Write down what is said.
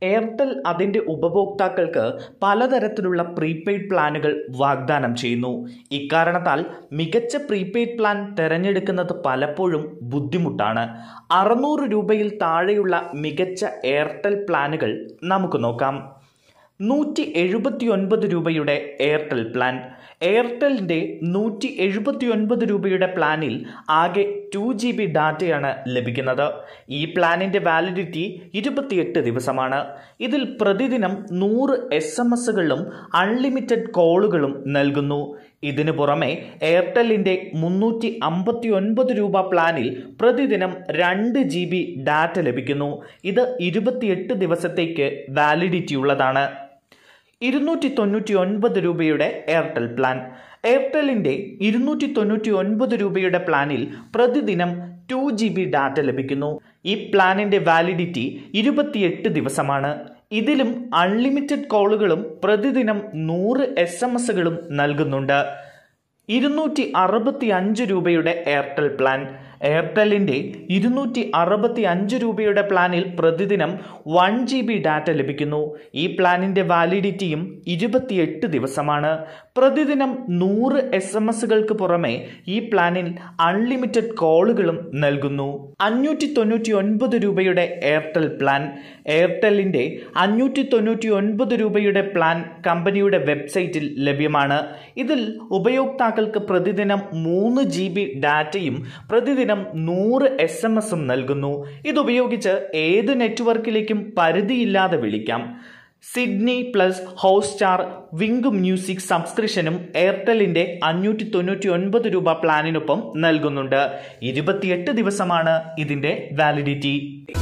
Airtel അതിൻ്റെ ഉപഭോക്താക്കൾക്ക് പലതരത്തിലുള്ള പ്രീപെയ്ഡ് പ്ലാനുകൾ വാഗ്ദാനം ചെയ്യുന്നു ഇക്കാരണത്താൽ മികച്ച പ്രീപെയ്ഡ് പ്ലാൻ തിരഞ്ഞെടുക്കുന്നത് പലപ്പോഴും ബുദ്ധിമുട്ടാണ് അറുന്നൂറ് രൂപയിൽ താഴെയുള്ള മികച്ച എയർടെൽ പ്ലാനുകൾ നമുക്ക് നോക്കാം നൂറ്റി എഴുപത്തി ഒൻപത് രൂപയുടെ എയർടെൽ പ്ലാൻ എയർടെലിൻ്റെ നൂറ്റി എഴുപത്തി ഒൻപത് രൂപയുടെ പ്ലാനിൽ ആകെ ടു ജി ബി ഡാറ്റയാണ് ലഭിക്കുന്നത് ഈ പ്ലാനിൻ്റെ വാലിഡിറ്റി ഇരുപത്തിയെട്ട് ദിവസമാണ് ഇതിൽ പ്രതിദിനം നൂറ് എസ് എം എസുകളും അൺലിമിറ്റഡ് കോളുകളും നൽകുന്നു ഇതിനു പുറമെ എയർടെല്ലിൻ്റെ മുന്നൂറ്റി അമ്പത്തി ഒൻപത് രൂപ പ്ലാനിൽ പ്രതിദിനം രണ്ട് ജി ബി ഡാറ്റ ലഭിക്കുന്നു ഇത് ഇരുപത്തിയെട്ട് ദിവസത്തേക്ക് വാലിഡിറ്റി ഉള്ളതാണ് ഇരുന്നൂറ്റി തൊണ്ണൂറ്റി ഒൻപത് രൂപയുടെ എയർടെൽ പ്ലാൻ എയർടെല്ലിൻ്റെ ഇരുന്നൂറ്റി തൊണ്ണൂറ്റി ഒൻപത് രൂപയുടെ പ്ലാനിൽ പ്രതിദിനം ടു ജി ബി ഡാറ്റ ലഭിക്കുന്നു ഈ പ്ലാനിൻ്റെ വാലിഡിറ്റി ഇരുപത്തിയെട്ട് ദിവസമാണ് ഇതിലും അൺലിമിറ്റഡ് കോളുകളും പ്രതിദിനം നൂറ് എസ് എം എസുകളും നൽകുന്നുണ്ട് ഇരുന്നൂറ്റി അറുപത്തി അഞ്ച് രൂപയുടെ എയർടെൽ പ്ലാൻ എയർടെല്ലിൻ്റെ ഇരുന്നൂറ്റി അറുപത്തി അഞ്ച് രൂപയുടെ പ്ലാനിൽ പ്രതിദിനം വൺ ജി ബി ഡാറ്റ ലഭിക്കുന്നു ഈ പ്ലാനിൻ്റെ വാലിഡിറ്റിയും ഇരുപത്തിയെട്ട് ദിവസമാണ് പ്രതിദിനം നൂറ് എസ് എം എസുകൾക്ക് പുറമെ ഈ പ്ലാനിൽ അൺലിമിറ്റഡ് കോളുകളും നൽകുന്നു അഞ്ഞൂറ്റി തൊണ്ണൂറ്റി ഒൻപത് രൂപയുടെ എയർടെൽ പ്ലാൻ എയർടെല്ലിൻ്റെ അഞ്ഞൂറ്റി തൊണ്ണൂറ്റി ഒൻപത് രൂപയുടെ പ്ലാൻ കമ്പനിയുടെ വെബ്സൈറ്റിൽ ലഭ്യമാണ് ഇതിൽ ഉപയോക്താക്കൾക്ക് പ്രതിദിനം മൂന്ന് ജി ബി ഡാറ്റയും പ്രതിദിനം നൂറ് എസ് എം എസും നൽകുന്നു ഇതുപയോഗിച്ച് ഏത് നെറ്റ്വർക്കിലേക്കും പരിധിയില്ലാതെ വിളിക്കാം സിഡ്നി പ്ലസ് ഹോട്ട്സ്റ്റാർ വിങ്ക് മ്യൂസിക് സബ്സ്ക്രിപ്ഷനും എയർടെല്ലിന്റെ അഞ്ഞൂറ്റി തൊണ്ണൂറ്റി ഒൻപത് രൂപ പ്ലാനിനൊപ്പം നൽകുന്നുണ്ട് ഇരുപത്തിയെട്ട് ദിവസമാണ് ഇതിന്റെ വാലിഡിറ്റി